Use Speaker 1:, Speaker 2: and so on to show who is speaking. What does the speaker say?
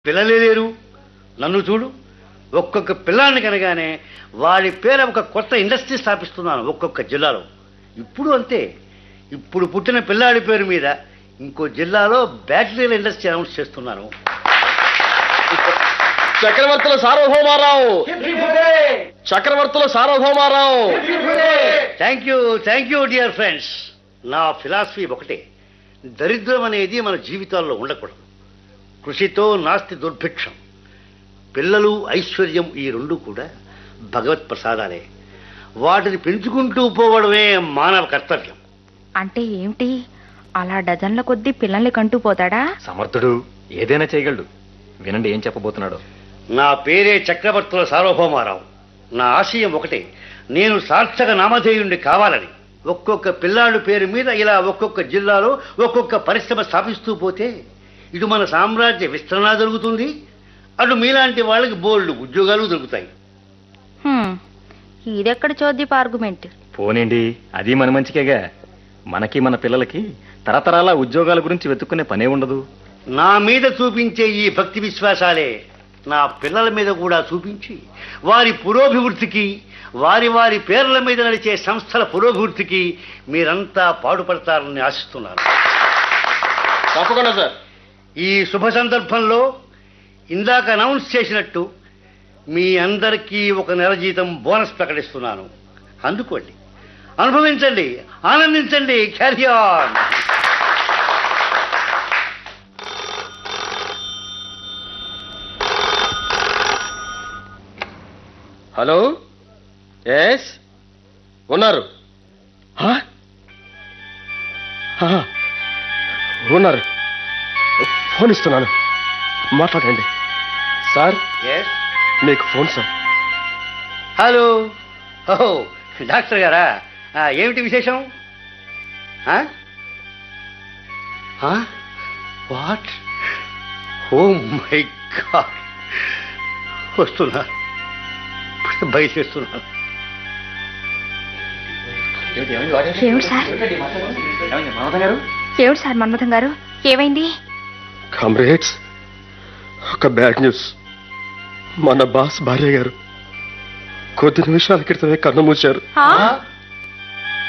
Speaker 1: పిల్లలే లేరు నన్ను చూడు ఒక్కొక్క పిల్లాన్ని కనగానే వాడి పేర ఒక కొత్త ఇండస్ట్రీ స్థాపిస్తున్నాను ఒక్కొక్క జిల్లాలో ఇప్పుడు అంతే ఇప్పుడు పుట్టిన పిల్లాడి పేరు మీద ఇంకో జిల్లాలో బ్యాటరీల ఇండస్ట్రీ అనౌన్స్ చేస్తున్నాను
Speaker 2: Chakravarthula Sarvabhaumarao Chakravarthula Sarvabhaumarao
Speaker 1: thank you thank you dear friends నా ఫిలాసఫీ ఒకటే దరిద్రం అనేది మన జీవితాల్లో ఉండకూడదు కృషితో నాస్తి దుర్భిక్షం పిల్లలు ఐశ్వర్యం ఈ రెండు కూడా భగవత్ ప్రసాదాలే వాటిని పెంచుకుంటూ పోవడమే మానవ కర్తవ్యం
Speaker 3: అంటే ఏమిటి అలా డజన్ల కొద్దీ పిల్లల్ని కంటూ పోతాడా
Speaker 4: సమర్థుడు ఏదైనా చేయగలడు వినండి ఏం చెప్పబోతున్నాడు
Speaker 1: నా పేరే చక్రవర్తుల సార్వభౌమారావు నా ఆశయం ఒకటే నేను సార్థక నామధేయుణ్ణి కావాలని ఒక్కొక్క పిల్లాడు పేరు మీద ఇలా ఒక్కొక్క జిల్లాలో ఒక్కొక్క పరిశ్రమ స్థాపిస్తూ పోతే ఇటు మన సామ్రాజ్య విస్తరణ జరుగుతుంది అటు మీలాంటి వాళ్ళకి బోల్డ్ ఉద్యోగాలు దొరుకుతాయి
Speaker 3: హ్మ్, ఇదెక్కడ చోద్యపు ఆర్గ్యుమెంట్
Speaker 4: పోనీండి అది మన మంచికేగా మనకి మన పిల్లలకి తరతరాల ఉద్యోగాల గురించి వెతుక్కునే పనే ఉండదు
Speaker 1: నా మీద చూపించే ఈ భక్తి విశ్వాసాలే నా పిల్లల మీద కూడా చూపించి వారి పురోభివృద్ధికి వారి వారి పేర్ల మీద నడిచే సంస్థల పురోభివృద్ధికి మీరంతా పాటుపడతారని ఆశిస్తున్నాను
Speaker 2: తప్పకుండా సార్
Speaker 1: ఈ శుభ సందర్భంలో ఇందాక అనౌన్స్ చేసినట్టు మీ అందరికీ ఒక నెల జీతం బోనస్ ప్రకటిస్తున్నాను అందుకోండి అనుభవించండి ఆనందించండి క్యారీ ఆన్
Speaker 2: హలో ఎస్ ఉన్నారు హా? హా. ఉన్నారు ఫోన్ ఇస్తున్నాను మాట్లాడండి సార్
Speaker 1: ఎస్
Speaker 2: మీకు ఫోన్ సార్
Speaker 1: హలో ఓహో డాక్టర్ గారా ఆ, ఏమిటి విశేషం వాట్ ఓ మై గాడ్ వస్తున్నారు బయలుదేరుతున్నారు
Speaker 3: ఏమిటి సార్ ఏమిటి సార్ మన్మథం గారు ఏమైంది
Speaker 2: కామ్రేడ్స్ ఒక బ్యాడ్ న్యూస్ మన బాస్ భార్య గారు కొద్ది నిమిషాల క్రితమే కన్ను మూశారు
Speaker 3: ఆ?